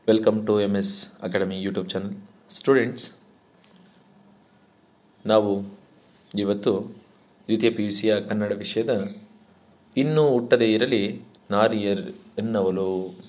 welcome to M S academy YouTube channel students ನಾವು ಇವತ್ತು ದ್ವಿತೀಯ ಪಿ ಯು ಸಿಯ ಕನ್ನಡ ವಿಷಯದ ಇನ್ನೂ ಹುಟ್ಟದೇ ಇರಲಿ ನಾರಿಯರ್ ಎನ್ನವಲು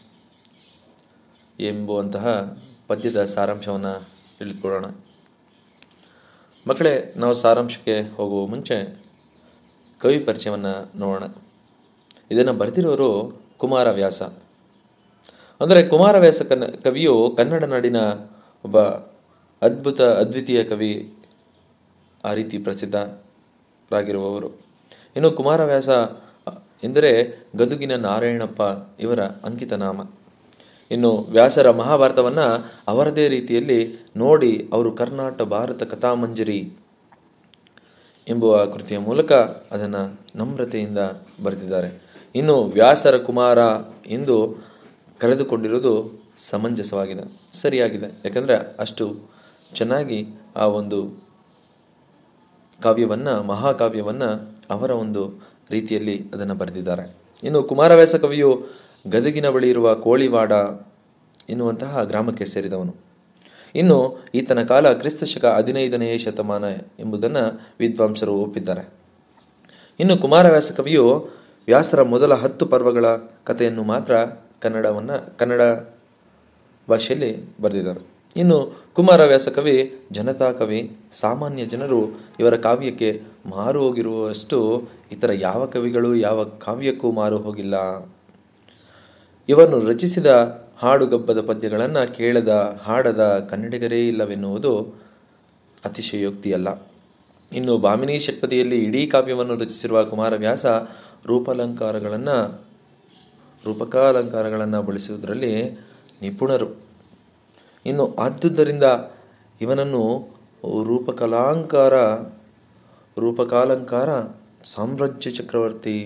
ಎಂಬುವಂತಹ ಪದ್ಯದ ಸಾರಾಂಶವನ್ನು ತಿಳಿದುಕೊಳ್ಳೋಣ ಮಕ್ಕಳೇ ನಾವು ಸಾರಾಂಶಕ್ಕೆ ಹೋಗುವ ಮುಂಚೆ ಕವಿ ಪರಿಚಯವನ್ನು ನೋಡೋಣ ಇದನ್ನು ಬರೆದಿರೋರು ಕುಮಾರವ್ಯಾಸ ಅಂದರೆ ಕುಮಾರವ್ಯಾಸ ಕನ್ನ ಕವಿಯು ಕನ್ನಡ ನಾಡಿನ ಒಬ್ಬ ಅದ್ಭುತ ಅದ್ವಿತೀಯ ಕವಿ ಆ ರೀತಿ ಪ್ರಸಿದ್ಧರಾಗಿರುವವರು ಇನ್ನು ಕುಮಾರವ್ಯಾಸ ಎಂದರೆ ಗದುಗಿನ ನಾರಾಯಣಪ್ಪ ಇವರ ಅಂಕಿತ ನಾಮ ಇನ್ನು ವ್ಯಾಸರ ಮಹಾಭಾರತವನ್ನು ಅವರದೇ ರೀತಿಯಲ್ಲಿ ನೋಡಿ ಅವರು ಕರ್ನಾಟ ಭಾರತ ಕಥಾಮಂಜರಿ ಎಂಬುವ ಕೃತಿಯ ಮೂಲಕ ಅದನ್ನು ನಮ್ರತೆಯಿಂದ ಬರೆದಿದ್ದಾರೆ ಇನ್ನು ವ್ಯಾಸರ ಕುಮಾರ ಎಂದು ಕರೆದುಕೊಂಡಿರುವುದು ಸಮಂಜಸವಾಗಿದೆ ಸರಿಯಾಗಿದೆ ಯಾಕಂದರೆ ಅಷ್ಟು ಚೆನ್ನಾಗಿ ಆ ಒಂದು ಕಾವ್ಯವನ್ನು ಮಹಾಕಾವ್ಯವನ್ನು ಅವರ ಒಂದು ರೀತಿಯಲ್ಲಿ ಅದನ್ನು ಬರೆದಿದ್ದಾರೆ ಇನ್ನು ಕುಮಾರವ್ಯಾಸ ಕವಿಯು ಗದಗಿನ ಬಳಿ ಇರುವ ಕೋಳಿವಾಡ ಎನ್ನುವಂತಹ ಗ್ರಾಮಕ್ಕೆ ಸೇರಿದವನು ಇನ್ನು ಈತನ ಕಾಲ ಕ್ರಿಸ್ತ ಶಕ ಹದಿನೈದನೆಯ ಶತಮಾನ ಎಂಬುದನ್ನು ವಿದ್ವಾಂಸರು ಒಪ್ಪಿದ್ದಾರೆ ಇನ್ನು ಕುಮಾರವ್ಯಾಸ ಕವಿಯು ವ್ಯಾಸರ ಮೊದಲ ಹತ್ತು ಪರ್ವಗಳ ಕಥೆಯನ್ನು ಮಾತ್ರ ಕನ್ನಡವನ್ನು ಕನ್ನಡ ಭಾಷೆಯಲ್ಲಿ ಬರೆದಿದ್ದಾರೆ ಇನ್ನು ಕುಮಾರವ್ಯಾಸ ಕವಿ ಜನತಾ ಕವಿ ಸಾಮಾನ್ಯ ಜನರು ಇವರ ಕಾವ್ಯಕ್ಕೆ ಮಾರು ಹೋಗಿರುವಷ್ಟು ಇತರ ಯಾವ ಕವಿಗಳು ಯಾವ ಕಾವ್ಯಕ್ಕೂ ಮಾರು ಹೋಗಿಲ್ಲ ಇವನು ರಚಿಸಿದ ಹಾಡುಗಬ್ಬದ ಪದ್ಯಗಳನ್ನು ಕೇಳದ ಹಾಡದ ಕನ್ನಡಿಗರೇ ಇಲ್ಲವೆನ್ನುವುದು ಅತಿಶಯೋಕ್ತಿಯಲ್ಲ ಇನ್ನು ಭಾಮಿನಿ ಷಟ್ಪದಿಯಲ್ಲಿ ಇಡೀ ಕಾವ್ಯವನ್ನು ರಚಿಸಿರುವ ಕುಮಾರವ್ಯಾಸ ರೂಪಾಲಂಕಾರಗಳನ್ನು ರೂಪಕಾಲಂಕಾರಗಳನ್ನು ಬಳಸುವುದರಲ್ಲಿ ನಿಪುಣರು ಇನ್ನು ಆದುದರಿಂದ ಇವನನ್ನು ರೂಪಕಲಾಂಕಾರ ರೂಪಕಾಲಂಕಾರ ಸಾಮ್ರಾಜ್ಯ ಚಕ್ರವರ್ತಿ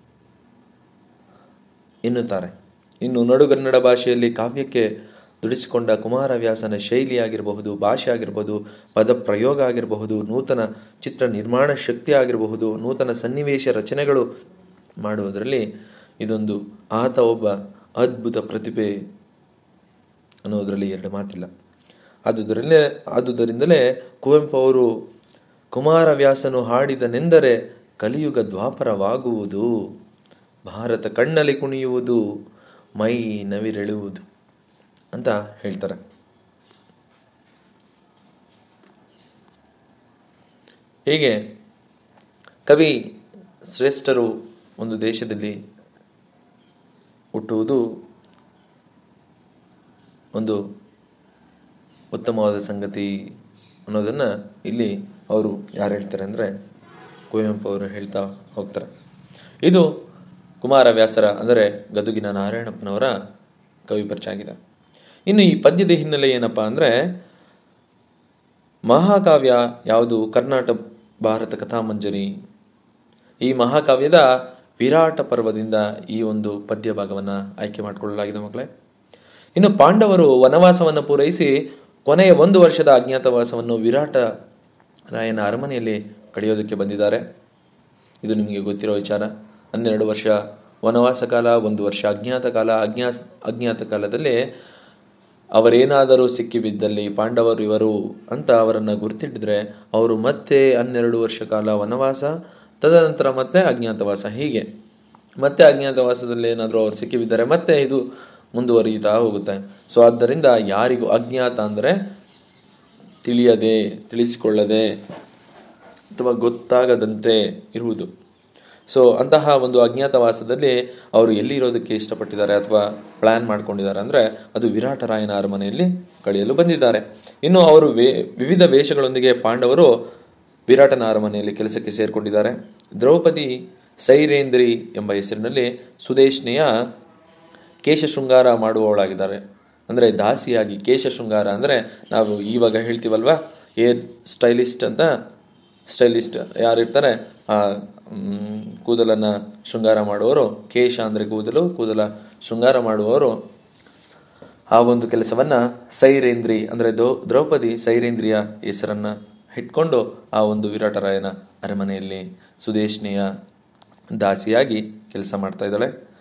ಎನ್ನುತ್ತಾರೆ ಇನ್ನು ನಡುಗನ್ನಡ ಭಾಷೆಯಲ್ಲಿ ಕಾವ್ಯಕ್ಕೆ ದುಡಿಸಿಕೊಂಡ ಕುಮಾರವ್ಯಾಸನ ಶೈಲಿ ಆಗಿರಬಹುದು ಭಾಷೆ ಆಗಿರಬಹುದು ಪದ ಪ್ರಯೋಗ ಆಗಿರಬಹುದು ನೂತನ ಚಿತ್ರ ನಿರ್ಮಾಣ ಶಕ್ತಿ ಆಗಿರಬಹುದು ನೂತನ ಸನ್ನಿವೇಶ ರಚನೆಗಳು ಮಾಡುವುದರಲ್ಲಿ ಇದೊಂದು ಆತ ಒಬ್ಬ ಅದ್ಭುತ ಪ್ರತಿಭೆ ಅನ್ನೋದರಲ್ಲಿ ಎರಡು ಮಾತಿಲ್ಲ ಆದುದರಲ್ಲೇ ಆದುದರಿಂದಲೇ ಕುವೆಂಪು ಅವರು ಕುಮಾರವ್ಯಾಸನು ಹಾಡಿದನೆಂದರೆ ಕಲಿಯುಗ ದ್ವಾಪರವಾಗುವುದು ಭಾರತ ಕಣ್ಣಲ್ಲಿ ಕುಣಿಯುವುದು ಮೈ ನವಿರೆಳುವುದು ಅಂತ ಹೇಳ್ತಾರೆ ಹೀಗೆ ಕವಿ ಶ್ರೇಷ್ಠರು ಒಂದು ದೇಶದಲ್ಲಿ ಹುಟ್ಟುವುದು ಒಂದು ಉತ್ತಮವಾದ ಸಂಗತಿ ಅನ್ನೋದನ್ನು ಇಲ್ಲಿ ಅವರು ಯಾರು ಹೇಳ್ತಾರೆ ಅಂದರೆ ಕುವೆಂಪು ಅವರು ಹೇಳ್ತಾ ಹೋಗ್ತಾರೆ ಇದು ಕುಮಾರವ್ಯಾಸರ ಅಂದರೆ ಗದುಗಿನ ನಾರಾಯಣಪ್ಪನವರ ಕವಿ ಪರಿಚಯ ಆಗಿದೆ ಇನ್ನು ಈ ಪದ್ಯದ ಹಿನ್ನೆಲೆ ಏನಪ್ಪ ಅಂದರೆ ಮಹಾಕಾವ್ಯ ಯಾವುದು ಕರ್ನಾಟ ಭಾರತ ಕಥಾಮಂಜರಿ ಈ ಮಹಾಕಾವ್ಯದ ವಿರಾಟ ಪರ್ವದಿಂದ ಈ ಒಂದು ಪದ್ಯ ಭಾಗವನ್ನು ಆಯ್ಕೆ ಮಾಡಿಕೊಳ್ಳಲಾಗಿದೆ ಮಕ್ಕಳೇ ಇನ್ನು ಪಾಂಡವರು ವನವಾಸವನ್ನು ಪೂರೈಸಿ ಕೊನೆಯ ಒಂದು ವರ್ಷದ ಅಜ್ಞಾತವಾಸವನ್ನು ವಿರಾಟ ರಾಯನ ಅರಮನೆಯಲ್ಲಿ ಕಳೆಯೋದಕ್ಕೆ ಬಂದಿದ್ದಾರೆ ಇದು ನಿಮಗೆ ಗೊತ್ತಿರೋ ವಿಚಾರ ಹನ್ನೆರಡು ವರ್ಷ ವನವಾಸ ಕಾಲ ಒಂದು ವರ್ಷ ಅಜ್ಞಾತ ಕಾಲ ಅಜ್ಞಾ ಅಜ್ಞಾತ ಕಾಲದಲ್ಲಿ ಅವರೇನಾದರೂ ಸಿಕ್ಕಿಬಿದ್ದಲ್ಲಿ ಪಾಂಡವರು ಇವರು ಅಂತ ಅವರನ್ನು ಗುರ್ತಿಟ್ಟಿದ್ರೆ ಅವರು ಮತ್ತೆ ಹನ್ನೆರಡು ವರ್ಷ ಕಾಲ ವನವಾಸ ತದನಂತರ ಮತ್ತೆ ಅಜ್ಞಾತವಾಸ ಹೀಗೆ ಮತ್ತೆ ಅಜ್ಞಾತವಾಸದಲ್ಲಿ ಏನಾದರೂ ಅವ್ರು ಸಿಕ್ಕಿಬಿದ್ದರೆ ಮತ್ತೆ ಇದು ಮುಂದುವರಿಯುತ್ತಾ ಹೋಗುತ್ತೆ ಸೊ ಆದ್ದರಿಂದ ಯಾರಿಗೂ ಅಜ್ಞಾತ ಅಂದರೆ ತಿಳಿಯದೆ ತಿಳಿಸಿಕೊಳ್ಳದೆ ಅಥವಾ ಗೊತ್ತಾಗದಂತೆ ಇರುವುದು ಸೊ ಅಂತಹ ಒಂದು ಅಜ್ಞಾತವಾಸದಲ್ಲಿ ಅವರು ಎಲ್ಲಿ ಇರೋದಕ್ಕೆ ಇಷ್ಟಪಟ್ಟಿದ್ದಾರೆ ಅಥವಾ ಪ್ಲ್ಯಾನ್ ಮಾಡ್ಕೊಂಡಿದ್ದಾರೆ ಅಂದರೆ ಅದು ವಿರಾಟರಾಯನ ಅರಮನೆಯಲ್ಲಿ ಕಳೆಯಲು ಬಂದಿದ್ದಾರೆ ಇನ್ನು ಅವರು ವೇ ವಿವಿಧ ವೇಷಗಳೊಂದಿಗೆ ಪಾಂಡವರು ವಿರಾಟನ ಅರಮನೆಯಲ್ಲಿ ಕೆಲಸಕ್ಕೆ ಸೇರಿಕೊಂಡಿದ್ದಾರೆ ದ್ರೌಪದಿ ಸೈರೇಂದ್ರಿ ಎಂಬ ಹೆಸರಿನಲ್ಲಿ ಸುದೇಶ್ನೆಯ ಕೇಶ ಶೃಂಗಾರ ಮಾಡುವವಳಾಗಿದ್ದಾರೆ ಅಂದರೆ ದಾಸಿಯಾಗಿ ಕೇಶ ಶೃಂಗಾರ ಅಂದರೆ ನಾವು ಇವಾಗ ಹೇಳ್ತೀವಲ್ವಾ ಏರ್ ಸ್ಟೈಲಿಸ್ಟ್ ಅಂತ ಸ್ಟೈಲಿಸ್ಟ್ ಯಾರಿರ್ತಾರೆ ಆ ಕೂದಲನ್ನು ಶೃಂಗಾರ ಮಾಡುವವರು ಕೇಶ ಅಂದರೆ ಕೂದಲು ಕೂದಲ ಶೃಂಗಾರ ಮಾಡುವವರು ಆ ಒಂದು ಕೆಲಸವನ್ನು ಸೈರೇಂದ್ರಿ ಅಂದರೆ ದೋ ದ್ರೌಪದಿ ಸೈರೇಂದ್ರಿಯ ಹೆಸರನ್ನು ಇಟ್ಕೊಂಡು ಆ ಒಂದು ವಿರಾಟರಾಯನ ಅರಮನೆಯಲ್ಲಿ ಸುದೇಶ್ನೆಯ ದಾಸಿಯಾಗಿ ಕೆಲಸ ಮಾಡ್ತಾ ಇದ್ದಾಳೆ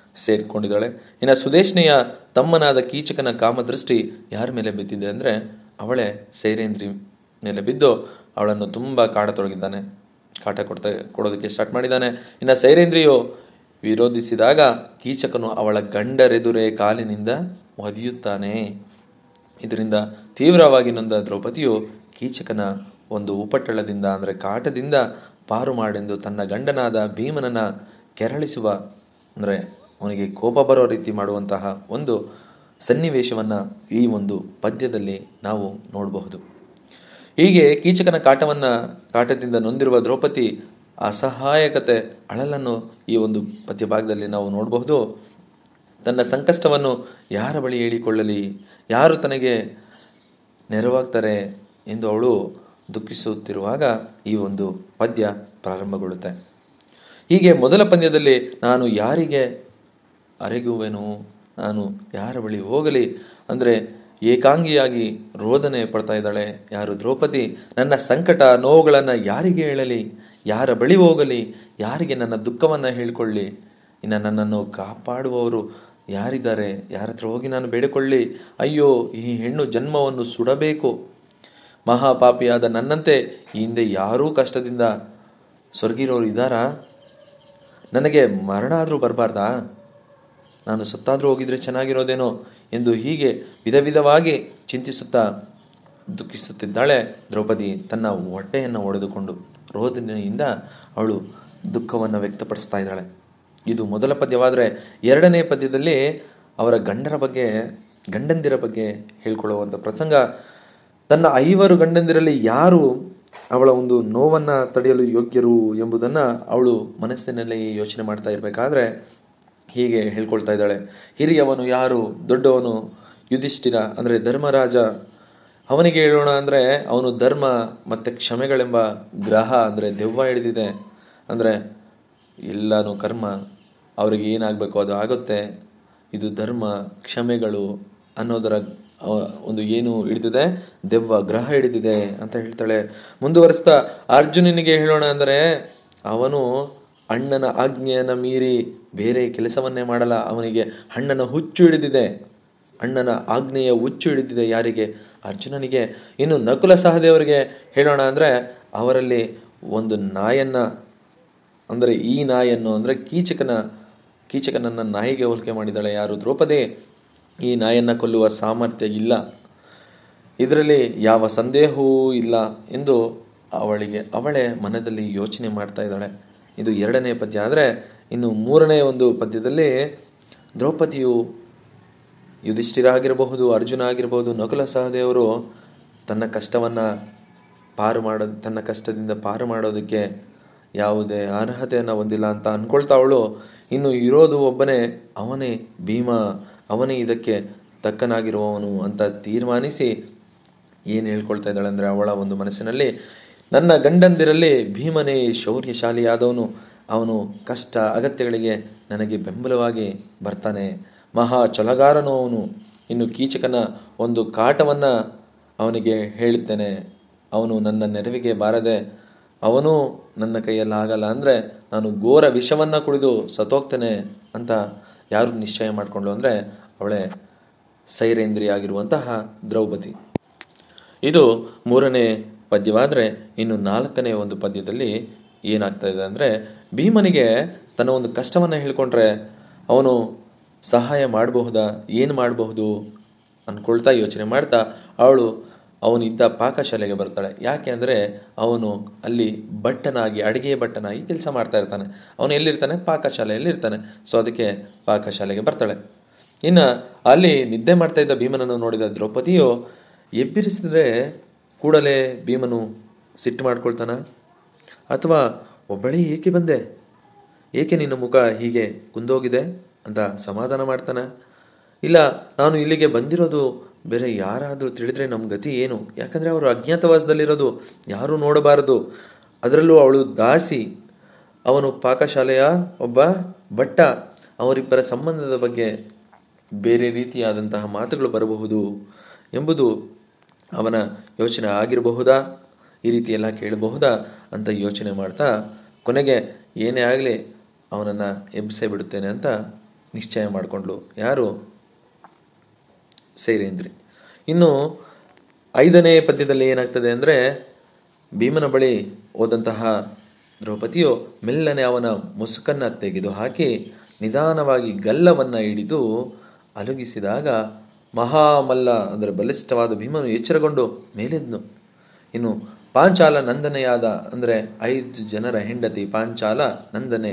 ಸೇರಿಕೊಂಡಿದ್ದಾಳೆ ಇನ್ನು ಸುದೇಶ್ನೆಯ ತಮ್ಮನಾದ ಕೀಚಕನ ಕಾಮದೃಷ್ಟಿ ಯಾರ ಮೇಲೆ ಬಿದ್ದಿದೆ ಅಂದರೆ ಅವಳೇ ಸೈರೇಂದ್ರಿ ಮೇಲೆ ಬಿದ್ದು ಅವಳನ್ನು ತುಂಬ ಕಾಡತೊಡಗಿದ್ದಾನೆ ಕಾಟ ಕೊಡ್ತಾ ಕೊಡೋದಕ್ಕೆ ಸ್ಟಾರ್ಟ್ ಮಾಡಿದ್ದಾನೆ ಇನ್ನು ಸೈರೇಂದ್ರಿಯು ವಿರೋಧಿಸಿದಾಗ ಕೀಚಕನು ಅವಳ ಗಂಡರೆದುರೇ ಕಾಲಿನಿಂದ ಒದೆಯುತ್ತಾನೆ ಇದರಿಂದ ತೀವ್ರವಾಗಿ ನೊಂದ ದ್ರೌಪದಿಯು ಕೀಚಕನ ಒಂದು ಉಪಟಳದಿಂದ ಅಂದರೆ ಕಾಟದಿಂದ ಪಾರು ಮಾಡೆಂದು ತನ್ನ ಗಂಡನಾದ ಭೀಮನನ್ನ ಕೆರಳಿಸುವ ಅಂದರೆ ಅವನಿಗೆ ಕೋಪ ಬರೋ ರೀತಿ ಮಾಡುವಂತಹ ಒಂದು ಸನ್ನಿವೇಶವನ್ನು ಈ ಒಂದು ಪದ್ಯದಲ್ಲಿ ನಾವು ನೋಡಬಹುದು ಹೀಗೆ ಕೀಚಕನ ಕಾಟವನ್ನು ಕಾಟದಿಂದ ನೊಂದಿರುವ ದ್ರೌಪದಿ ಅಸಹಾಯಕತೆ ಅಳಲನ್ನು ಈ ಒಂದು ಪದ್ಯ ಭಾಗದಲ್ಲಿ ನಾವು ನೋಡಬಹುದು ತನ್ನ ಸಂಕಷ್ಟವನ್ನು ಯಾರ ಬಳಿ ಹೇಳಿಕೊಳ್ಳಲಿ ಯಾರು ತನಗೆ ನೆರವಾಗ್ತಾರೆ ಎಂದು ಅವಳು ದುಃಖಿಸುತ್ತಿರುವಾಗ ಈ ಒಂದು ಪದ್ಯ ಪ್ರಾರಂಭಗೊಳ್ಳುತ್ತೆ ಹೀಗೆ ಮೊದಲ ಪದ್ಯದಲ್ಲಿ ನಾನು ಯಾರಿಗೆ ಅರೆಗುವೆನು ನಾನು ಯಾರ ಬಳಿ ಹೋಗಲಿ ಅಂದರೆ ಏಕಾಂಗಿಯಾಗಿ ರೋದನೆ ಪಡ್ತಾ ಇದ್ದಾಳೆ ಯಾರು ದ್ರೌಪದಿ ನನ್ನ ಸಂಕಟ ನೋವುಗಳನ್ನು ಯಾರಿಗೆ ಹೇಳಲಿ ಯಾರ ಬಳಿ ಹೋಗಲಿ ಯಾರಿಗೆ ನನ್ನ ದುಃಖವನ್ನು ಹೇಳಿಕೊಳ್ಳಿ ಇನ್ನು ನನ್ನನ್ನು ಕಾಪಾಡುವವರು ಯಾರಿದ್ದಾರೆ ಯಾರ ಹತ್ರ ಹೋಗಿ ನಾನು ಬೇಡಿಕೊಳ್ಳಿ ಅಯ್ಯೋ ಈ ಹೆಣ್ಣು ಜನ್ಮವನ್ನು ಸುಡಬೇಕು ಮಹಾಪಾಪಿಯಾದ ನನ್ನಂತೆ ಈ ಹಿಂದೆ ಯಾರೂ ಕಷ್ಟದಿಂದ ಸ್ವರ್ಗಿರೋರು ಇದ್ದಾರಾ ನನಗೆ ಮರಣ ಆದರೂ ಬರಬಾರ್ದಾ ನಾನು ಸತ್ತಾದರೂ ಹೋಗಿದ್ರೆ ಚೆನ್ನಾಗಿರೋದೇನೋ ಎಂದು ಹೀಗೆ ವಿಧ ವಿಧವಾಗಿ ಚಿಂತಿಸುತ್ತಾ ದುಃಖಿಸುತ್ತಿದ್ದಾಳೆ ದ್ರೌಪದಿ ತನ್ನ ಹೊಟ್ಟೆಯನ್ನು ಒಡೆದುಕೊಂಡು ರೋದನೆಯಿಂದ ಅವಳು ದುಃಖವನ್ನು ವ್ಯಕ್ತಪಡಿಸ್ತಾ ಇದ್ದಾಳೆ ಇದು ಮೊದಲ ಪದ್ಯವಾದರೆ ಎರಡನೇ ಪದ್ಯದಲ್ಲಿ ಅವರ ಗಂಡರ ಬಗ್ಗೆ ಗಂಡಂದಿರ ಬಗ್ಗೆ ಹೇಳ್ಕೊಳ್ಳುವಂಥ ಪ್ರಸಂಗ ತನ್ನ ಐವರು ಗಂಡಂದಿರಲ್ಲಿ ಯಾರು ಅವಳ ಒಂದು ನೋವನ್ನು ತಡೆಯಲು ಯೋಗ್ಯರು ಎಂಬುದನ್ನು ಅವಳು ಮನಸ್ಸಿನಲ್ಲಿ ಯೋಚನೆ ಮಾಡ್ತಾ ಇರಬೇಕಾದ್ರೆ ಹೀಗೆ ಹೇಳ್ಕೊಳ್ತಾ ಇದ್ದಾಳೆ ಹಿರಿಯವನು ಯಾರು ದೊಡ್ಡವನು ಯುಧಿಷ್ಠಿರ ಅಂದರೆ ಧರ್ಮರಾಜ ಅವನಿಗೆ ಹೇಳೋಣ ಅಂದರೆ ಅವನು ಧರ್ಮ ಮತ್ತು ಕ್ಷಮೆಗಳೆಂಬ ಗ್ರಹ ಅಂದರೆ ದೆವ್ವ ಹಿಡಿದಿದೆ ಅಂದರೆ ಎಲ್ಲನೂ ಕರ್ಮ ಅವರಿಗೆ ಏನಾಗಬೇಕು ಅದು ಆಗುತ್ತೆ ಇದು ಧರ್ಮ ಕ್ಷಮೆಗಳು ಅನ್ನೋದರ ಒಂದು ಏನು ಹಿಡಿದಿದೆ ದೆವ್ವ ಗ್ರಹ ಹಿಡಿದಿದೆ ಅಂತ ಹೇಳ್ತಾಳೆ ಮುಂದುವರಿಸ್ತಾ ಅರ್ಜುನನಿಗೆ ಹೇಳೋಣ ಅಂದರೆ ಅವನು ಅಣ್ಣನ ಆಜ್ಞೆಯನ್ನು ಮೀರಿ ಬೇರೆ ಕೆಲಸವನ್ನೇ ಮಾಡಲ್ಲ ಅವನಿಗೆ ಅಣ್ಣನ ಹುಚ್ಚು ಹಿಡಿದಿದೆ ಅಣ್ಣನ ಆಜ್ಞೆಯ ಹುಚ್ಚು ಹಿಡಿದಿದೆ ಯಾರಿಗೆ ಅರ್ಜುನನಿಗೆ ಇನ್ನು ನಕುಲ ಸಹದೇವರಿಗೆ ಹೇಳೋಣ ಅಂದರೆ ಅವರಲ್ಲಿ ಒಂದು ನಾಯನ್ನ ಅಂದರೆ ಈ ನಾಯನ್ನು ಅಂದರೆ ಕೀಚಕನ ಕೀಚಕನನ್ನು ನಾಯಿಗೆ ಹೋಲಿಕೆ ಮಾಡಿದ್ದಾಳೆ ಯಾರು ದ್ರೌಪದಿ ಈ ನಾಯನ್ನ ಕೊಲ್ಲುವ ಸಾಮರ್ಥ್ಯ ಇಲ್ಲ ಇದರಲ್ಲಿ ಯಾವ ಸಂದೇಹವೂ ಇಲ್ಲ ಎಂದು ಅವಳಿಗೆ ಅವಳೇ ಮನದಲ್ಲಿ ಯೋಚನೆ ಮಾಡ್ತಾ ಇದ್ದಾಳೆ ಇದು ಎರಡನೇ ಪದ್ಯ ಆದರೆ ಇನ್ನು ಮೂರನೇ ಒಂದು ಪದ್ಯದಲ್ಲಿ ದ್ರೌಪದಿಯು ಯುಧಿಷ್ಠಿರ ಆಗಿರಬಹುದು ಅರ್ಜುನ ಆಗಿರಬಹುದು ನಕುಲ ಸಹದೇವರು ತನ್ನ ಕಷ್ಟವನ್ನು ಪಾರು ಮಾಡೋ ತನ್ನ ಕಷ್ಟದಿಂದ ಪಾರು ಮಾಡೋದಕ್ಕೆ ಯಾವುದೇ ಅರ್ಹತೆಯನ್ನು ಹೊಂದಿಲ್ಲ ಅಂತ ಅಂದ್ಕೊಳ್ತಾ ಅವಳು ಇನ್ನು ಇರೋದು ಒಬ್ಬನೇ ಅವನೇ ಭೀಮ ಅವನೇ ಇದಕ್ಕೆ ತಕ್ಕನಾಗಿರುವವನು ಅಂತ ತೀರ್ಮಾನಿಸಿ ಏನು ಹೇಳ್ಕೊಳ್ತಾ ಇದ್ದಾಳೆ ಅಂದರೆ ಅವಳ ಒಂದು ಮನಸ್ಸಿನಲ್ಲಿ ನನ್ನ ಗಂಡಂದಿರಲ್ಲಿ ಭೀಮನೇ ಶೌರ್ಯಶಾಲಿಯಾದವನು ಅವನು ಕಷ್ಟ ಅಗತ್ಯಗಳಿಗೆ ನನಗೆ ಬೆಂಬಲವಾಗಿ ಬರ್ತಾನೆ ಮಹಾ ಛಲಗಾರನು ಅವನು ಇನ್ನು ಕೀಚಕನ ಒಂದು ಕಾಟವನ್ನು ಅವನಿಗೆ ಹೇಳುತ್ತೇನೆ ಅವನು ನನ್ನ ನೆರವಿಗೆ ಬಾರದೆ ಅವನು ನನ್ನ ಕೈಯಲ್ಲಿ ಆಗಲ್ಲ ಅಂದರೆ ನಾನು ಘೋರ ವಿಷವನ್ನು ಕುಡಿದು ಸತ್ತೋಗ್ತೇನೆ ಅಂತ ಯಾರು ನಿಶ್ಚಯ ಮಾಡಿಕೊಂಡ್ಲು ಅಂದರೆ ಅವಳೇ ಸೈರೇಂದ್ರಿ ಆಗಿರುವಂತಹ ದ್ರೌಪದಿ ಇದು ಮೂರನೇ ಪದ್ಯವಾದರೆ ಇನ್ನು ನಾಲ್ಕನೇ ಒಂದು ಪದ್ಯದಲ್ಲಿ ಏನಾಗ್ತಾ ಇದೆ ಅಂದರೆ ಭೀಮನಿಗೆ ತನ್ನ ಒಂದು ಕಷ್ಟವನ್ನು ಹೇಳ್ಕೊಂಡ್ರೆ ಅವನು ಸಹಾಯ ಮಾಡಬಹುದಾ ಏನು ಮಾಡಬಹುದು ಅಂದ್ಕೊಳ್ತಾ ಯೋಚನೆ ಮಾಡ್ತಾ ಅವಳು ಅವನಿದ್ದ ಪಾಕಶಾಲೆಗೆ ಬರ್ತಾಳೆ ಯಾಕೆ ಅಂದರೆ ಅವನು ಅಲ್ಲಿ ಭಟ್ಟನಾಗಿ ಅಡಿಗೆ ಭಟ್ಟನಾಗಿ ಕೆಲಸ ಮಾಡ್ತಾ ಇರ್ತಾನೆ ಅವನು ಎಲ್ಲಿರ್ತಾನೆ ಪಾಕಶಾಲೆಯಲ್ಲಿ ಇರ್ತಾನೆ ಸೊ ಅದಕ್ಕೆ ಪಾಕಶಾಲೆಗೆ ಬರ್ತಾಳೆ ಇನ್ನು ಅಲ್ಲಿ ನಿದ್ದೆ ಮಾಡ್ತಾ ಇದ್ದ ಭೀಮನನ್ನು ನೋಡಿದ ದ್ರೌಪದಿಯು ಎಬ್ಬಿರಿಸಿದ್ರೆ ಕೂಡಲೇ ಭೀಮನು ಸಿಟ್ಟು ಮಾಡ್ಕೊಳ್ತಾನ ಅಥವಾ ಒಬ್ಬಳೇ ಏಕೆ ಬಂದೆ ಏಕೆ ನಿನ್ನ ಮುಖ ಹೀಗೆ ಕುಂದೋಗಿದೆ ಅಂತ ಸಮಾಧಾನ ಮಾಡ್ತಾನೆ ಇಲ್ಲ ನಾನು ಇಲ್ಲಿಗೆ ಬಂದಿರೋದು ಬೇರೆ ಯಾರಾದರೂ ತಿಳಿದ್ರೆ ನಮ್ಮ ಗತಿ ಏನು ಯಾಕಂದರೆ ಅವರು ಅಜ್ಞಾತವಾಸದಲ್ಲಿರೋದು ಯಾರೂ ನೋಡಬಾರದು ಅದರಲ್ಲೂ ಅವಳು ದಾಸಿ ಅವನು ಪಾಕಶಾಲೆಯ ಒಬ್ಬ ಭಟ್ಟ ಅವರಿಬ್ಬರ ಸಂಬಂಧದ ಬಗ್ಗೆ ಬೇರೆ ರೀತಿಯಾದಂತಹ ಮಾತುಗಳು ಬರಬಹುದು ಎಂಬುದು ಅವನ ಯೋಚನೆ ಆಗಿರಬಹುದಾ ಈ ರೀತಿ ಎಲ್ಲ ಕೇಳಬಹುದಾ ಅಂತ ಯೋಚನೆ ಮಾಡ್ತಾ ಕೊನೆಗೆ ಏನೇ ಆಗಲಿ ಅವನನ್ನು ಎಬ್ಬಿಸೇ ಬಿಡುತ್ತೇನೆ ಅಂತ ನಿಶ್ಚಯ ಮಾಡಿಕೊಂಡ್ಲು ಯಾರು ಸೈರೇಂದ್ರಿ ಇನ್ನು ಐದನೇ ಪದ್ಯದಲ್ಲಿ ಏನಾಗ್ತದೆ ಅಂದರೆ ಭೀಮನ ಬಳಿ ಹೋದಂತಹ ದ್ರೌಪದಿಯು ಮೆಲ್ಲನೆ ಅವನ ಮುಸುಕನ್ನ ತೆಗೆದು ಹಾಕಿ ನಿಧಾನವಾಗಿ ಗಲ್ಲವನ್ನು ಹಿಡಿದು ಅಲುಗಿಸಿದಾಗ ಮಹಾಮಲ್ಲ ಅಂದರೆ ಬಲಿಷ್ಠವಾದ ಭೀಮನು ಎಚ್ಚರಗೊಂಡು ಮೇಲೆದ್ನು ಇನ್ನು ಪಾಂಚಾಲ ನಂದನೆಯಾದ ಅಂದರೆ ಐದು ಜನರ ಹೆಂಡತಿ ಪಾಂಚಾಲ ನಂದನೆ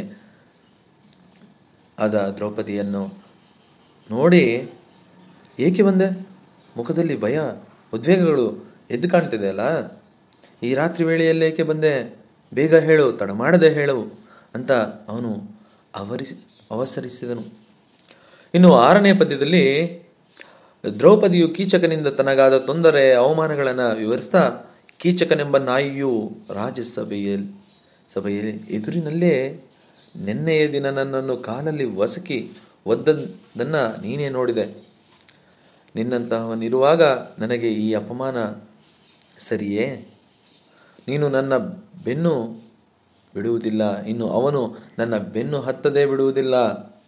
ಆದ ದ್ರೌಪದಿಯನ್ನು ನೋಡಿ ಏಕೆ ಬಂದೆ ಮುಖದಲ್ಲಿ ಭಯ ಉದ್ವೇಗಗಳು ಎದ್ದು ಕಾಣ್ತಿದೆ ಅಲ್ಲ ಈ ರಾತ್ರಿ ವೇಳೆಯಲ್ಲಿ ಏಕೆ ಬಂದೆ ಬೇಗ ಹೇಳು ತಡ ಮಾಡದೆ ಹೇಳು ಅಂತ ಅವನು ಅವರಿಸಿ ಅವಸರಿಸಿದನು ಇನ್ನು ಆರನೇ ಪದ್ಯದಲ್ಲಿ ದ್ರೌಪದಿಯು ಕೀಚಕನಿಂದ ತನಗಾದ ತೊಂದರೆ ಅವಮಾನಗಳನ್ನು ವಿವರಿಸ್ತಾ ಕೀಚಕನೆಂಬ ನಾಯಿಯು ರಾಜಸಭೆಯಲ್ಲಿ ಸಭೆಯಲ್ಲಿ ಎದುರಿನಲ್ಲೇ ನಿನ್ನೆಯ ದಿನ ನನ್ನನ್ನು ಕಾಲಲ್ಲಿ ಒಸಕಿ ಒದ್ದದನ್ನ ನೀನೇ ನೋಡಿದೆ ನಿನ್ನಂತಹವನಿರುವಾಗ ನನಗೆ ಈ ಅಪಮಾನ ಸರಿಯೇ ನೀನು ನನ್ನ ಬೆನ್ನು ಬಿಡುವುದಿಲ್ಲ ಇನ್ನು ಅವನು ನನ್ನ ಬೆನ್ನು ಹತ್ತದೇ ಬಿಡುವುದಿಲ್ಲ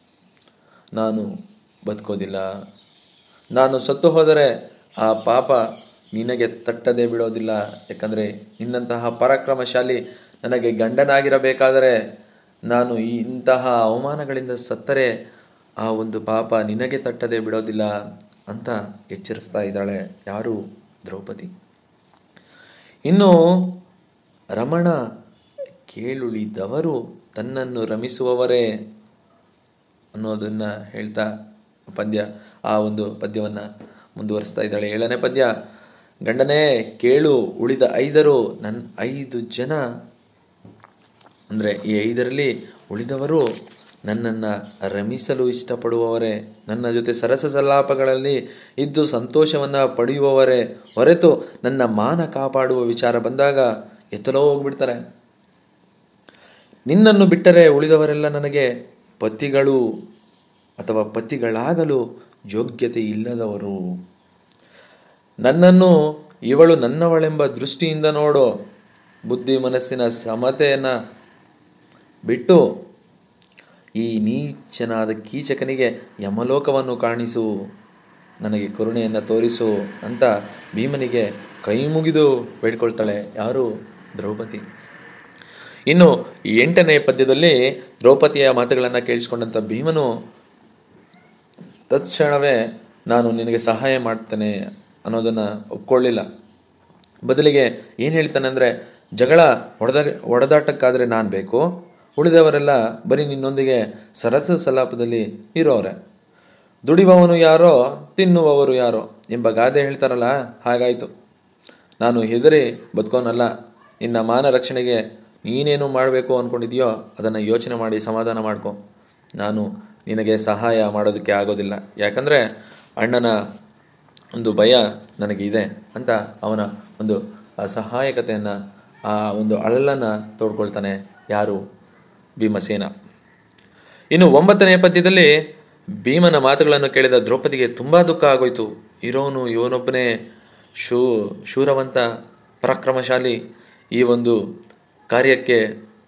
ನಾನು ಬದುಕೋದಿಲ್ಲ ನಾನು ಸತ್ತು ಹೋದರೆ ಆ ಪಾಪ ನಿನಗೆ ತಟ್ಟದೆ ಬಿಡೋದಿಲ್ಲ ಯಾಕಂದರೆ ನಿನ್ನಂತಹ ಪರಾಕ್ರಮಶಾಲಿ ನನಗೆ ಗಂಡನಾಗಿರಬೇಕಾದರೆ ನಾನು ಈ ಇಂತಹ ಅವಮಾನಗಳಿಂದ ಸತ್ತರೆ ಆ ಒಂದು ಪಾಪ ನಿನಗೆ ತಟ್ಟದೆ ಬಿಡೋದಿಲ್ಲ ಅಂತ ಎಚ್ಚರಿಸ್ತಾ ಇದ್ದಾಳೆ ಯಾರು ದ್ರೌಪದಿ ಇನ್ನು ರಮಣ ಕೇಳುಳಿದವರು ತನ್ನನ್ನು ರಮಿಸುವವರೇ ಅನ್ನೋದನ್ನ ಹೇಳ್ತಾ ಪದ್ಯ ಆ ಒಂದು ಪದ್ಯವನ್ನು ಮುಂದುವರಿಸ್ತಾ ಇದ್ದಾಳೆ ಏಳನೇ ಪದ್ಯ ಗಂಡನೇ ಕೇಳು ಉಳಿದ ಐದರು ನನ್ನ ಐದು ಜನ ಅಂದರೆ ಈ ಐದರಲ್ಲಿ ಉಳಿದವರು ನನ್ನನ್ನು ರಮಿಸಲು ಇಷ್ಟಪಡುವವರೇ ನನ್ನ ಜೊತೆ ಸರಸ ಸಲ್ಲಾಪಗಳಲ್ಲಿ ಇದ್ದು ಸಂತೋಷವನ್ನು ಪಡೆಯುವವರೇ ಹೊರತು ನನ್ನ ಮಾನ ಕಾಪಾಡುವ ವಿಚಾರ ಬಂದಾಗ ಎತ್ತಲೋ ಹೋಗ್ಬಿಡ್ತಾರೆ ನಿನ್ನನ್ನು ಬಿಟ್ಟರೆ ಉಳಿದವರೆಲ್ಲ ನನಗೆ ಪತಿಗಳು ಅಥವಾ ಪತಿಗಳಾಗಲು ಯೋಗ್ಯತೆ ಇಲ್ಲದವರು ನನ್ನನ್ನು ಇವಳು ನನ್ನವಳೆಂಬ ದೃಷ್ಟಿಯಿಂದ ನೋಡು ಬುದ್ಧಿ ಮನಸ್ಸಿನ ಸಮತೆಯನ್ನು ಬಿಟ್ಟು ಈ ನೀಚನಾದ ಕೀಚಕನಿಗೆ ಯಮಲೋಕವನ್ನು ಕಾಣಿಸು ನನಗೆ ಕರುಣೆಯನ್ನು ತೋರಿಸು ಅಂತ ಭೀಮನಿಗೆ ಕೈ ಮುಗಿದು ಬೇಡ್ಕೊಳ್ತಾಳೆ ಯಾರು ದ್ರೌಪದಿ ಇನ್ನು ಎಂಟನೇ ಪದ್ಯದಲ್ಲಿ ದ್ರೌಪದಿಯ ಮಾತುಗಳನ್ನು ಕೇಳಿಸ್ಕೊಂಡಂಥ ಭೀಮನು ತತ್ಕ್ಷಣವೇ ನಾನು ನಿನಗೆ ಸಹಾಯ ಮಾಡ್ತೇನೆ ಅನ್ನೋದನ್ನು ಒಪ್ಕೊಳ್ಳಿಲ್ಲ ಬದಲಿಗೆ ಏನು ಹೇಳ್ತಾನೆ ಅಂದರೆ ಜಗಳ ಹೊಡೆದ ಹೊಡೆದಾಟಕ್ಕಾದರೆ ನಾನು ಬೇಕು ಉಳಿದವರೆಲ್ಲ ಬರೀ ನಿನ್ನೊಂದಿಗೆ ಸರಸ ಸಲಾಪದಲ್ಲಿ ಇರೋರೆ ದುಡಿಯುವವನು ಯಾರೋ ತಿನ್ನುವವರು ಯಾರೋ ಎಂಬ ಗಾದೆ ಹೇಳ್ತಾರಲ್ಲ ಹಾಗಾಯಿತು ನಾನು ಹೆದರಿ ಬದುಕೋನಲ್ಲ ನಿನ್ನ ಮಾನ ರಕ್ಷಣೆಗೆ ನೀನೇನು ಮಾಡಬೇಕು ಅಂದ್ಕೊಂಡಿದೆಯೋ ಅದನ್ನು ಯೋಚನೆ ಮಾಡಿ ಸಮಾಧಾನ ಮಾಡ್ಕೊ ನಾನು ನಿನಗೆ ಸಹಾಯ ಮಾಡೋದಕ್ಕೆ ಆಗೋದಿಲ್ಲ ಯಾಕಂದರೆ ಅಣ್ಣನ ಒಂದು ಭಯ ನನಗೆ ಇದೆ ಅಂತ ಅವನ ಒಂದು ಸಹಾಯಕತೆಯನ್ನು ಆ ಒಂದು ಅಳಲನ್ನು ತೋಡ್ಕೊಳ್ತಾನೆ ಯಾರು ಭೀಮಸೇನ ಇನ್ನು ಒಂಬತ್ತನೇ ಪದ್ಯದಲ್ಲಿ ಭೀಮನ ಮಾತುಗಳನ್ನು ಕೇಳಿದ ದ್ರೌಪದಿಗೆ ತುಂಬ ದುಃಖ ಆಗೋಯ್ತು ಇರೋನು ಇವನೊಬ್ಬನೇ ಶೂ ಶೂರವಂತ ಪರಾಕ್ರಮಶಾಲಿ ಈ ಒಂದು ಕಾರ್ಯಕ್ಕೆ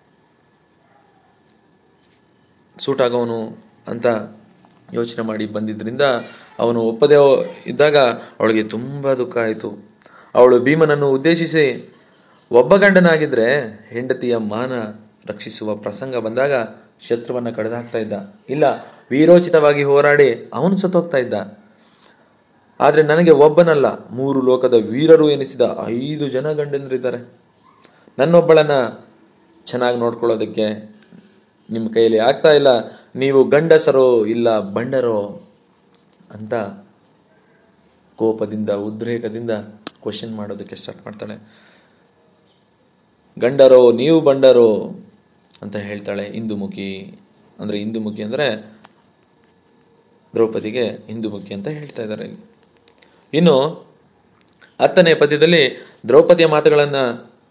ಸೂಟ್ ಆಗೋನು ಅಂತ ಯೋಚನೆ ಮಾಡಿ ಬಂದಿದ್ದರಿಂದ ಅವನು ಒಪ್ಪದೇ ಇದ್ದಾಗ ಅವಳಿಗೆ ತುಂಬ ದುಃಖ ಆಯಿತು ಅವಳು ಭೀಮನನ್ನು ಉದ್ದೇಶಿಸಿ ಒಬ್ಬ ಗಂಡನಾಗಿದ್ದರೆ ಹೆಂಡತಿಯ ಮಾನ ರಕ್ಷಿಸುವ ಪ್ರಸಂಗ ಬಂದಾಗ ಶತ್ರುವನ್ನು ಕಳೆದಾಕ್ತಾ ಇದ್ದ ಇಲ್ಲ ವೀರೋಚಿತವಾಗಿ ಹೋರಾಡಿ ಅವನು ಸತ್ತೋಗ್ತಾ ಇದ್ದ ಆದರೆ ನನಗೆ ಒಬ್ಬನಲ್ಲ ಮೂರು ಲೋಕದ ವೀರರು ಎನಿಸಿದ ಐದು ಜನ ಗಂಡಂದ್ರಿದ್ದಾರೆ ನನ್ನೊಬ್ಬಳನ್ನ ಚೆನ್ನಾಗಿ ನೋಡ್ಕೊಳ್ಳೋದಕ್ಕೆ ನಿಮ್ಮ ಕೈಯಲ್ಲಿ ಆಗ್ತಾ ಇಲ್ಲ ನೀವು ಗಂಡಸರೋ ಇಲ್ಲ ಬಂಡರೋ ಅಂತ ಕೋಪದಿಂದ ಉದ್ರೇಕದಿಂದ ಕ್ವಶನ್ ಮಾಡೋದಕ್ಕೆ ಸ್ಟಾರ್ಟ್ ಮಾಡ್ತಾಳೆ ಗಂಡರೋ ನೀವು ಬಂಡರೋ ಅಂತ ಹೇಳ್ತಾಳೆ ಇಂದುಮುಖಿ ಅಂದರೆ ಇಂದುಮುಖಿ ಅಂದರೆ ದ್ರೌಪದಿಗೆ ಇಂದುಮುಖಿ ಅಂತ ಹೇಳ್ತಾ ಇದ್ದಾರೆ ಇಲ್ಲಿ ಇನ್ನು ಹತ್ತನೇ ಪದ್ಯದಲ್ಲಿ ದ್ರೌಪದಿಯ ಮಾತುಗಳನ್ನು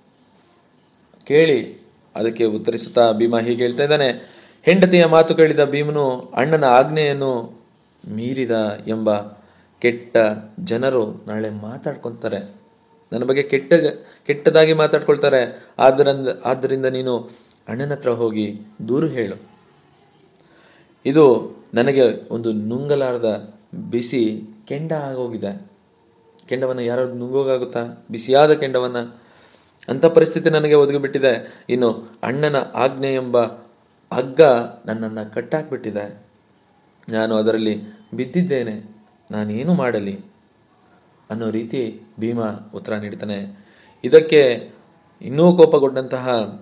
ಕೇಳಿ ಅದಕ್ಕೆ ಉತ್ತರಿಸುತ್ತಾ ಭೀಮ ಹೀಗೆ ಹೇಳ್ತಾ ಇದ್ದಾನೆ ಹೆಂಡತಿಯ ಮಾತು ಕೇಳಿದ ಭೀಮನು ಅಣ್ಣನ ಆಜ್ಞೆಯನ್ನು ಮೀರಿದ ಎಂಬ ಕೆಟ್ಟ ಜನರು ನಾಳೆ ಮಾತಾಡ್ಕೊತಾರೆ ನನ್ನ ಬಗ್ಗೆ ಕೆಟ್ಟ ಕೆಟ್ಟದಾಗಿ ಮಾತಾಡ್ಕೊಳ್ತಾರೆ ಆದ್ದರಿಂದ ಆದ್ದರಿಂದ ನೀನು ಅಣ್ಣನ ಹತ್ರ ಹೋಗಿ ದೂರು ಹೇಳು ಇದು ನನಗೆ ಒಂದು ನುಂಗಲಾರದ ಬಿಸಿ ಕೆಂಡ ಆಗೋಗಿದೆ ಕೆಂಡವನ್ನು ಯಾರು ನುಂಗೋಗಾಗುತ್ತಾ ಬಿಸಿಯಾದ ಕೆಂಡವನ್ನು ಅಂಥ ಪರಿಸ್ಥಿತಿ ನನಗೆ ಒದಗಿಬಿಟ್ಟಿದೆ ಇನ್ನು ಅಣ್ಣನ ಆಜ್ಞೆ ಎಂಬ ಹಗ್ಗ ನನ್ನನ್ನು ಕಟ್ಟಾಕ್ಬಿಟ್ಟಿದೆ ನಾನು ಅದರಲ್ಲಿ ಬಿದ್ದಿದ್ದೇನೆ ನಾನೇನು ಮಾಡಲಿ ಅನ್ನೋ ರೀತಿ ಭೀಮ ಉತ್ತರ ನೀಡ್ತಾನೆ ಇದಕ್ಕೆ ಇನ್ನೂ ಕೋಪಗೊಂಡಂತಹ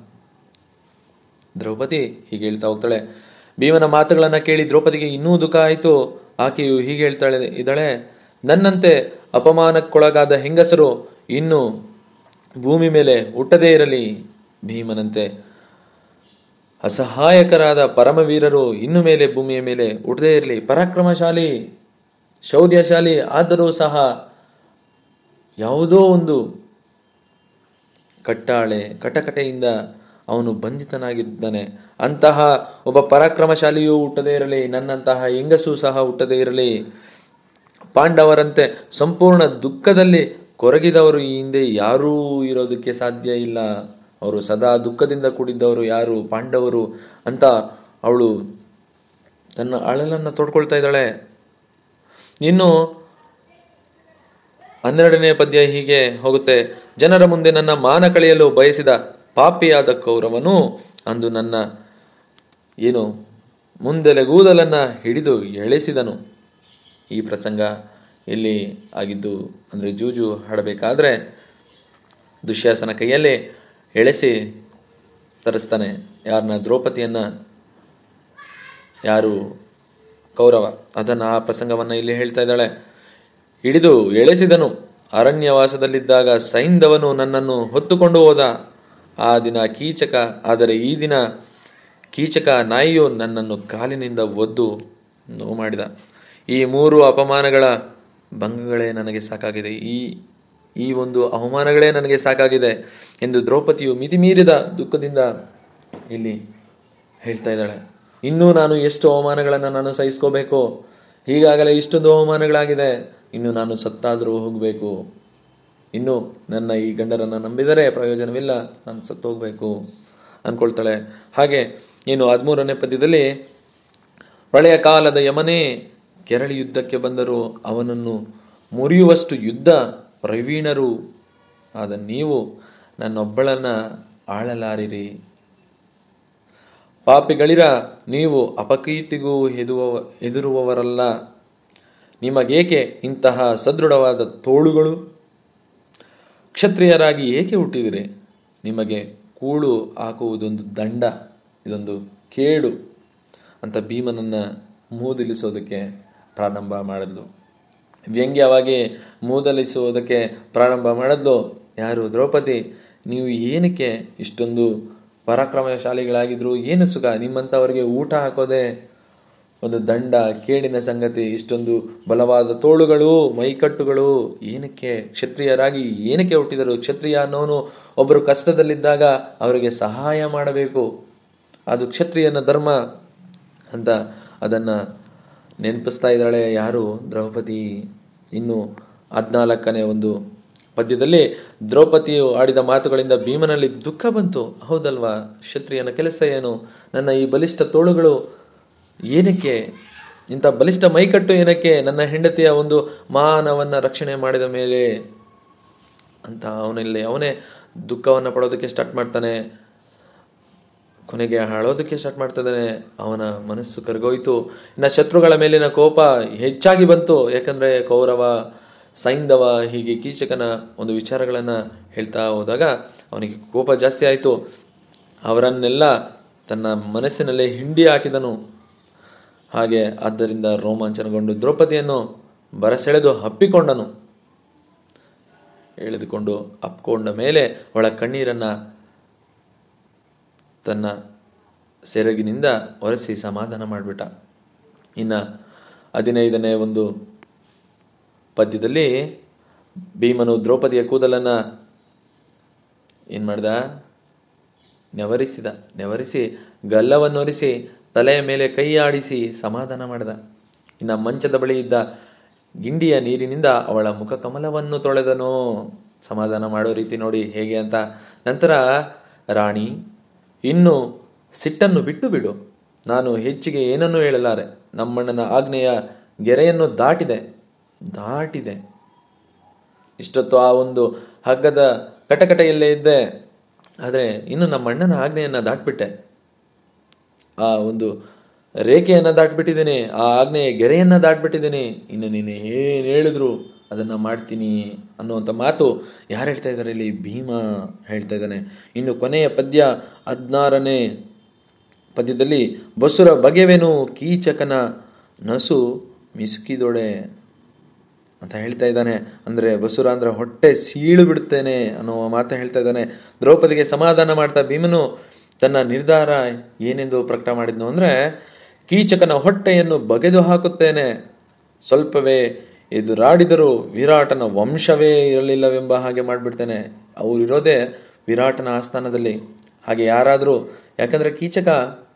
ದ್ರೌಪದಿ ಹೀಗೆ ಹೇಳ್ತಾ ಹೋಗ್ತಾಳೆ ಭೀಮನ ಮಾತುಗಳನ್ನು ಕೇಳಿ ದ್ರೌಪದಿಗೆ ಇನ್ನೂ ದುಃಖ ಆಯಿತು ಆಕೆಯು ಹೀಗೆ ಹೇಳ್ತಾಳೆ ಇದ್ದಾಳೆ ನನ್ನಂತೆ ಅಪಮಾನಕ್ಕೊಳಗಾದ ಹೆಂಗಸರು ಇನ್ನು ಭೂಮಿ ಮೇಲೆ ಹುಟ್ಟದೇ ಇರಲಿ ಭೀಮನಂತೆ ಅಸಹಾಯಕರಾದ ಪರಮವೀರರು ಇನ್ನು ಮೇಲೆ ಭೂಮಿಯ ಮೇಲೆ ಹುಟ್ಟದೇ ಇರಲಿ ಪರಾಕ್ರಮಶಾಲಿ ಶೌರ್ಯಶಾಲಿ ಆದರೂ ಸಹ ಯಾವುದೋ ಒಂದು ಕಟ್ಟಾಳೆ ಕಟಕಟೆಯಿಂದ ಅವನು ಬಂಧಿತನಾಗಿದ್ದಾನೆ ಅಂತಹ ಒಬ್ಬ ಪರಾಕ್ರಮಶಾಲಿಯೂ ಹುಟ್ಟದೇ ಇರಲಿ ನನ್ನಂತಹ ಹೆಂಗಸೂ ಸಹ ಹುಟ್ಟದೇ ಇರಲಿ ಪಾಂಡವರಂತೆ ಸಂಪೂರ್ಣ ದುಃಖದಲ್ಲಿ ಕೊರಗಿದವರು ಈ ಹಿಂದೆ ಯಾರೂ ಇರೋದಕ್ಕೆ ಸಾಧ್ಯ ಇಲ್ಲ ಅವರು ಸದಾ ದುಃಖದಿಂದ ಕೂಡಿದ್ದವರು ಯಾರು ಪಾಂಡವರು ಅಂತ ಅವಳು ತನ್ನ ಅಳಲನ್ನು ತೋಡ್ಕೊಳ್ತಾ ಇದ್ದಾಳೆ ಇನ್ನು ಹನ್ನೆರಡನೇ ಪದ್ಯ ಹೀಗೆ ಹೋಗುತ್ತೆ ಜನರ ಮುಂದೆ ನನ್ನ ಮಾನ ಕಳೆಯಲು ಬಯಸಿದ ಪಾಪಿಯಾದ ಕೌರವನು ಅಂದು ನನ್ನ ಏನು ಮುಂದೆಲೆಗೂದಲನ್ನ ಹಿಡಿದು ಎಳೆಸಿದನು ಈ ಪ್ರಸಂಗ ಇಲ್ಲಿ ಆಗಿದ್ದು ಅಂದರೆ ಜೂಜು ಆಡಬೇಕಾದ್ರೆ ದುಶ್ಯಾಸನ ಕೈಯಲ್ಲೇ ಎಳೆಸಿ ತರಿಸ್ತಾನೆ ಯಾರನ್ನ ದ್ರೌಪದಿಯನ್ನ ಯಾರು ಕೌರವ ಅದನ್ನು ಆ ಪ್ರಸಂಗವನ್ನು ಇಲ್ಲಿ ಹೇಳ್ತಾ ಇದ್ದಾಳೆ ಹಿಡಿದು ಎಳೆಸಿದನು ಅರಣ್ಯವಾಸದಲ್ಲಿದ್ದಾಗ ಸೈಂಧವನು ನನ್ನನ್ನು ಹೊತ್ತುಕೊಂಡು ಹೋದ ಆ ದಿನ ಕೀಚಕ ಆದರೆ ಈ ದಿನ ಕೀಚಕ ನಾಯಿಯು ನನ್ನನ್ನು ಕಾಲಿನಿಂದ ಒದ್ದು ನೋವು ಮಾಡಿದ ಈ ಮೂರು ಅಪಮಾನಗಳ ಭಂಗಗಳೇ ನನಗೆ ಸಾಕಾಗಿದೆ ಈ ಈ ಒಂದು ಅವಮಾನಗಳೇ ನನಗೆ ಸಾಕಾಗಿದೆ ಎಂದು ದ್ರೌಪದಿಯು ಮಿತಿಮೀರಿದ ದುಃಖದಿಂದ ಇಲ್ಲಿ ಹೇಳ್ತಾ ಇದ್ದಾಳೆ ಇನ್ನೂ ನಾನು ಎಷ್ಟು ಅವಮಾನಗಳನ್ನು ನಾನು ಸಹಿಸ್ಕೋಬೇಕು ಈಗಾಗಲೇ ಇಷ್ಟೊಂದು ಅವಮಾನಗಳಾಗಿದೆ ಇನ್ನು ನಾನು ಸತ್ತಾದರೂ ಹೋಗಬೇಕು ಇನ್ನು ನನ್ನ ಈ ಗಂಡರನ್ನು ನಂಬಿದರೆ ಪ್ರಯೋಜನವಿಲ್ಲ ನಾನು ಸತ್ತು ಹೋಗಬೇಕು ಅಂದ್ಕೊಳ್ತಾಳೆ ಹಾಗೆ ಏನು ಹದಿಮೂರನೇ ಪದ್ಯದಲ್ಲಿ ಪ್ರಳಯ ಕಾಲದ ಯಮನೇ ಕೆರಳಿ ಯುದ್ಧಕ್ಕೆ ಬಂದರೂ ಅವನನ್ನು ಮುರಿಯುವಷ್ಟು ಯುದ್ಧ ಪ್ರವೀಣರು ಆದ ನೀವು ನನ್ನೊಬ್ಬಳನ್ನ ಆಳಲಾರಿರಿ ಪಾಪಿಗಳಿರ ನೀವು ಅಪಕೀರ್ತಿಗೂ ಹೆದುವ ಹೆದರುವವರಲ್ಲ ನಿಮಗೇಕೆ ಇಂತಹ ಸದೃಢವಾದ ತೋಳುಗಳು ಕ್ಷತ್ರಿಯರಾಗಿ ಏಕೆ ಹುಟ್ಟಿದಿರಿ ನಿಮಗೆ ಕೂಳು ಹಾಕುವುದೊಂದು ದಂಡ ಇದೊಂದು ಕೇಡು ಅಂತ ಭೀಮನನ್ನ ಮೂದಲಿಸೋದಕ್ಕೆ ಪ್ರಾರಂಭ ಮಾಡಿದ್ಲು ವ್ಯಂಗ್ಯವಾಗಿ ಮೂದಲಿಸುವುದಕ್ಕೆ ಪ್ರಾರಂಭ ಮಾಡಿದ್ಲು ಯಾರು ದ್ರೌಪದಿ ನೀವು ಏನಕ್ಕೆ ಇಷ್ಟೊಂದು ಪರಾಕ್ರಮಶಾಲಿಗಳಾಗಿದ್ರು ಏನು ಸುಖ ನಿಮ್ಮಂಥವರಿಗೆ ಊಟ ಹಾಕೋದೆ ಒಂದು ದಂಡ ಕೇಡಿನ ಸಂಗತಿ ಇಷ್ಟೊಂದು ಬಲವಾದ ತೋಳುಗಳು ಮೈಕಟ್ಟುಗಳು ಏನಕ್ಕೆ ಕ್ಷತ್ರಿಯರಾಗಿ ಏನಕ್ಕೆ ಹುಟ್ಟಿದರು ಕ್ಷತ್ರಿಯ ಅನ್ನೋನು ಒಬ್ಬರು ಕಷ್ಟದಲ್ಲಿದ್ದಾಗ ಅವರಿಗೆ ಸಹಾಯ ಮಾಡಬೇಕು ಅದು ಕ್ಷತ್ರಿಯನ ಧರ್ಮ ಅಂತ ಅದನ್ನ ನೆನಪಿಸ್ತಾ ಇದ್ದಾಳೆ ಯಾರು ದ್ರೌಪದಿ ಇನ್ನು ಹದ್ನಾಲ್ಕನೇ ಒಂದು ಪದ್ಯದಲ್ಲಿ ದ್ರೌಪದಿಯು ಆಡಿದ ಮಾತುಗಳಿಂದ ಭೀಮನಲ್ಲಿ ದುಃಖ ಬಂತು ಹೌದಲ್ವಾ ಕ್ಷತ್ರಿಯನ ಕೆಲಸ ಏನು ನನ್ನ ಈ ಬಲಿಷ್ಠ ತೋಳುಗಳು ಏನಕ್ಕೆ ಇಂಥ ಬಲಿಷ್ಠ ಮೈಕಟ್ಟು ಏನಕ್ಕೆ ನನ್ನ ಹೆಂಡತಿಯ ಒಂದು ಮಾನವನ್ನ ರಕ್ಷಣೆ ಮಾಡಿದ ಮೇಲೆ ಅಂತ ಅವನಲ್ಲಿ ಅವನೇ ದುಃಖವನ್ನು ಪಡೋದಕ್ಕೆ ಸ್ಟಾರ್ಟ್ ಮಾಡ್ತಾನೆ ಕೊನೆಗೆ ಹಾಳೋದಕ್ಕೆ ಸ್ಟಾರ್ಟ್ ಮಾಡ್ತಿದ್ದಾನೆ ಅವನ ಮನಸ್ಸು ಕರಗೋಯ್ತು ಇನ್ನು ಶತ್ರುಗಳ ಮೇಲಿನ ಕೋಪ ಹೆಚ್ಚಾಗಿ ಬಂತು ಯಾಕಂದ್ರೆ ಕೌರವ ಸೈಂಧವ ಹೀಗೆ ಕೀಚಕನ ಒಂದು ವಿಚಾರಗಳನ್ನ ಹೇಳ್ತಾ ಹೋದಾಗ ಅವನಿಗೆ ಕೋಪ ಜಾಸ್ತಿ ಆಯಿತು ಅವರನ್ನೆಲ್ಲ ತನ್ನ ಮನಸ್ಸಿನಲ್ಲೇ ಹಿಂಡಿ ಹಾಕಿದನು ಹಾಗೆ ಆದ್ದರಿಂದ ರೋಮಾಂಚನಗೊಂಡು ದ್ರೌಪದಿಯನ್ನು ಬರಸೆಳೆದು ಹಪ್ಪಿಕೊಂಡನು ಎಳೆದುಕೊಂಡು ಅಪ್ಕೊಂಡ ಮೇಲೆ ಅವಳ ಕಣ್ಣೀರನ್ನ ತನ್ನ ಸೆರಗಿನಿಂದ ಒರೆಸಿ ಸಮಾಧಾನ ಮಾಡಿಬಿಟ್ಟ ಇನ್ನು ಹದಿನೈದನೇ ಒಂದು ಪದ್ಯದಲ್ಲಿ ಭೀಮನು ದ್ರೌಪದಿಯ ಕೂದಲನ್ನ ಏನ್ ಮಾಡ್ದ ನೆವರಿಸಿದ ನೆವರಿಸಿ ಗಲ್ಲವನ್ನೊರಿಸಿ ತಲೆಯ ಮೇಲೆ ಕೈ ಆಡಿಸಿ ಸಮಾಧಾನ ಮಾಡಿದ ಇನ್ನು ಮಂಚದ ಬಳಿ ಇದ್ದ ಗಿಂಡಿಯ ನೀರಿನಿಂದ ಅವಳ ಮುಖ ಕಮಲವನ್ನು ತೊಳೆದನು ಸಮಾಧಾನ ಮಾಡೋ ರೀತಿ ನೋಡಿ ಹೇಗೆ ಅಂತ ನಂತರ ರಾಣಿ ಇನ್ನು ಸಿಟ್ಟನ್ನು ಬಿಟ್ಟು ಬಿಡು ನಾನು ಹೆಚ್ಚಿಗೆ ಏನನ್ನೂ ಹೇಳಲಾರೆ ನಮ್ಮಣ್ಣನ ಆಜ್ಞೆಯ ಗೆರೆಯನ್ನು ದಾಟಿದೆ ದಾಟಿದೆ ಇಷ್ಟೊತ್ತು ಆ ಒಂದು ಹಗ್ಗದ ಕಟಕಟೆಯಲ್ಲೇ ಇದ್ದೆ ಆದರೆ ಇನ್ನು ನಮ್ಮ ಅಣ್ಣನ ಆಜ್ಞೆಯನ್ನು ದಾಟ್ಬಿಟ್ಟೆ ಆ ಒಂದು ರೇಖೆಯನ್ನು ದಾಟ್ಬಿಟ್ಟಿದ್ದೀನಿ ಆ ಆಜ್ಞೆಯ ಗೆರೆಯನ್ನು ದಾಟ್ಬಿಟ್ಟಿದ್ದೀನಿ ಇನ್ನು ನೀನು ಏನು ಹೇಳಿದ್ರು ಅದನ್ನು ಮಾಡ್ತೀನಿ ಅನ್ನುವಂಥ ಮಾತು ಯಾರು ಹೇಳ್ತಾ ಇದ್ದಾರೆ ಇಲ್ಲಿ ಭೀಮ ಹೇಳ್ತಾ ಇದ್ದಾನೆ ಇನ್ನು ಕೊನೆಯ ಪದ್ಯ ಹದಿನಾರನೇ ಪದ್ಯದಲ್ಲಿ ಬಸುರ ಬಗೆವೆನು ಕೀಚಕನ ನಸು ಮಿಸುಕಿದೊಡೆ ಅಂತ ಹೇಳ್ತಾ ಇದ್ದಾನೆ ಅಂದರೆ ಬಸುರ ಅಂದ್ರೆ ಹೊಟ್ಟೆ ಸೀಳು ಬಿಡುತ್ತೇನೆ ಅನ್ನೋ ಮಾತನ್ನ ಹೇಳ್ತಾ ಇದ್ದಾನೆ ದ್ರೌಪದಿಗೆ ಸಮಾಧಾನ ಮಾಡ್ತಾ ಭೀಮನು ತನ್ನ ನಿರ್ಧಾರ ಏನೆಂದು ಪ್ರಕಟ ಮಾಡಿದ್ನು ಅಂದರೆ ಕೀಚಕನ ಹೊಟ್ಟೆಯನ್ನು ಬಗೆದು ಹಾಕುತ್ತೇನೆ ಸ್ವಲ್ಪವೇ ಎದುರಾಡಿದರೂ ವಿರಾಟನ ವಂಶವೇ ಇರಲಿಲ್ಲವೆಂಬ ಹಾಗೆ ಮಾಡಿಬಿಡ್ತೇನೆ ಅವರಿರೋದೇ ವಿರಾಟನ ಆಸ್ಥಾನದಲ್ಲಿ ಹಾಗೆ ಯಾರಾದರೂ ಯಾಕಂದರೆ ಕೀಚಕ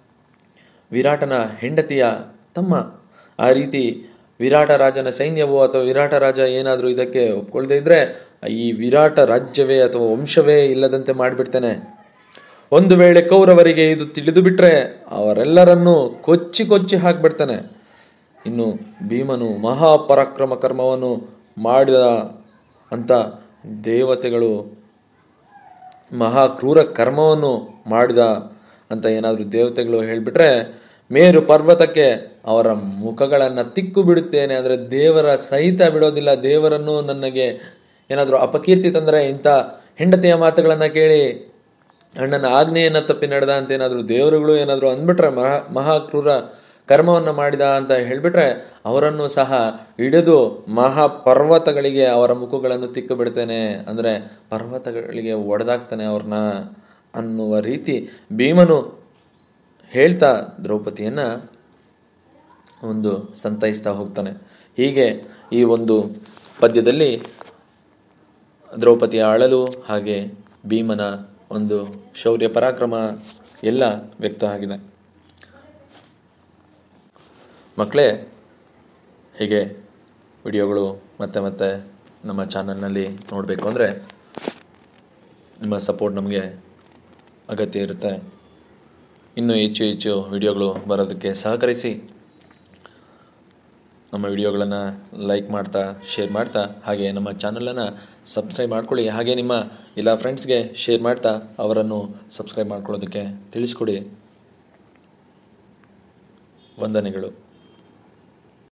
ವಿರಾಟನ ಹೆಂಡತಿಯ ತಮ್ಮ ಆ ರೀತಿ ವಿರಾಟ ರಾಜನ ಸೈನ್ಯವೋ ಅಥವಾ ವಿರಾಟ ರಾಜ ಏನಾದರೂ ಇದಕ್ಕೆ ಒಪ್ಕೊಳ್ದೇ ಇದ್ರೆ ಈ ವಿರಾಟ ರಾಜ್ಯವೇ ಅಥವಾ ವಂಶವೇ ಇಲ್ಲದಂತೆ ಮಾಡಿಬಿಡ್ತೇನೆ ಒಂದು ವೇಳೆ ಕೌರವರಿಗೆ ಇದು ತಿಳಿದು ಬಿಟ್ರೆ ಅವರೆಲ್ಲರನ್ನೂ ಕೊಚ್ಚಿ ಕೊಚ್ಚಿ ಹಾಕ್ಬಿಡ್ತಾನೆ ಇನ್ನು ಭೀಮನು ಮಹಾಪರಾಕ್ರಮ ಕರ್ಮವನ್ನು ಮಾಡಿದ ಅಂತ ದೇವತೆಗಳು ಮಹಾ ಕ್ರೂರ ಕರ್ಮವನ್ನು ಮಾಡಿದ ಅಂತ ಏನಾದರೂ ದೇವತೆಗಳು ಹೇಳಿಬಿಟ್ರೆ ಮೇರು ಪರ್ವತಕ್ಕೆ ಅವರ ಮುಖಗಳನ್ನು ತಿಕ್ಕು ಬಿಡುತ್ತೇನೆ ಅಂದರೆ ದೇವರ ಸಹಿತ ಬಿಡೋದಿಲ್ಲ ದೇವರನ್ನು ನನಗೆ ಏನಾದರೂ ಅಪಕೀರ್ತಿ ತಂದರೆ ಇಂಥ ಹೆಂಡತಿಯ ಮಾತುಗಳನ್ನು ಕೇಳಿ ಅಣ್ಣನ ಆಜ್ಞೆಯನ್ನು ತಪ್ಪಿ ನಡೆದ ಅಂತ ಏನಾದರೂ ದೇವರುಗಳು ಏನಾದರೂ ಅಂದ್ಬಿಟ್ರೆ ಮಹಾ ಮಹಾಕ್ರೂರ ಕರ್ಮವನ್ನು ಮಾಡಿದ ಅಂತ ಹೇಳಿಬಿಟ್ರೆ ಅವರನ್ನು ಸಹ ಹಿಡಿದು ಮಹಾ ಪರ್ವತಗಳಿಗೆ ಅವರ ಮುಖಗಳನ್ನು ತಿಕ್ಕು ಬಿಡ್ತೇನೆ ಅಂದರೆ ಪರ್ವತಗಳಿಗೆ ಒಡೆದಾಕ್ತಾನೆ ಅವ್ರನ್ನ ಅನ್ನುವ ರೀತಿ ಭೀಮನು ಹೇಳ್ತಾ ದ್ರೌಪದಿಯನ್ನು ಒಂದು ಸಂತೈಸ್ತಾ ಹೋಗ್ತಾನೆ ಹೀಗೆ ಈ ಒಂದು ಪದ್ಯದಲ್ಲಿ ದ್ರೌಪದಿಯ ಅಳಲು ಹಾಗೆ ಭೀಮನ ಒಂದು ಶೌರ್ಯ ಪರಾಕ್ರಮ ಎಲ್ಲ ವ್ಯಕ್ತ ಆಗಿದೆ ಮಕ್ಕಳೇ ಹೀಗೆ ವಿಡಿಯೋಗಳು ಮತ್ತೆ ಮತ್ತೆ ನಮ್ಮ ಚಾನಲ್ನಲ್ಲಿ ನೋಡಬೇಕು ಅಂದರೆ ನಿಮ್ಮ ಸಪೋರ್ಟ್ ನಮಗೆ ಅಗತ್ಯ ಇರುತ್ತೆ ಇನ್ನೂ ಹೆಚ್ಚು ಹೆಚ್ಚು ವಿಡಿಯೋಗಳು ಬರೋದಕ್ಕೆ ಸಹಕರಿಸಿ ನಮ್ಮ ವಿಡಿಯೋಗಳನ್ನು ಲೈಕ್ ಮಾಡ್ತಾ ಶೇರ್ ಮಾಡ್ತಾ ಹಾಗೆ ನಮ್ಮ ಚಾನಲನ್ನು ಸಬ್ಸ್ಕ್ರೈಬ್ ಮಾಡ್ಕೊಳ್ಳಿ ಹಾಗೆ ನಿಮ್ಮ ಎಲ್ಲ ಫ್ರೆಂಡ್ಸ್ಗೆ ಶೇರ್ ಮಾಡ್ತಾ ಅವರನ್ನು ಸಬ್ಸ್ಕ್ರೈಬ್ ಮಾಡ್ಕೊಳ್ಳೋದಕ್ಕೆ ತಿಳಿಸ್ಕೊಡಿ ವಂದನೆಗಳು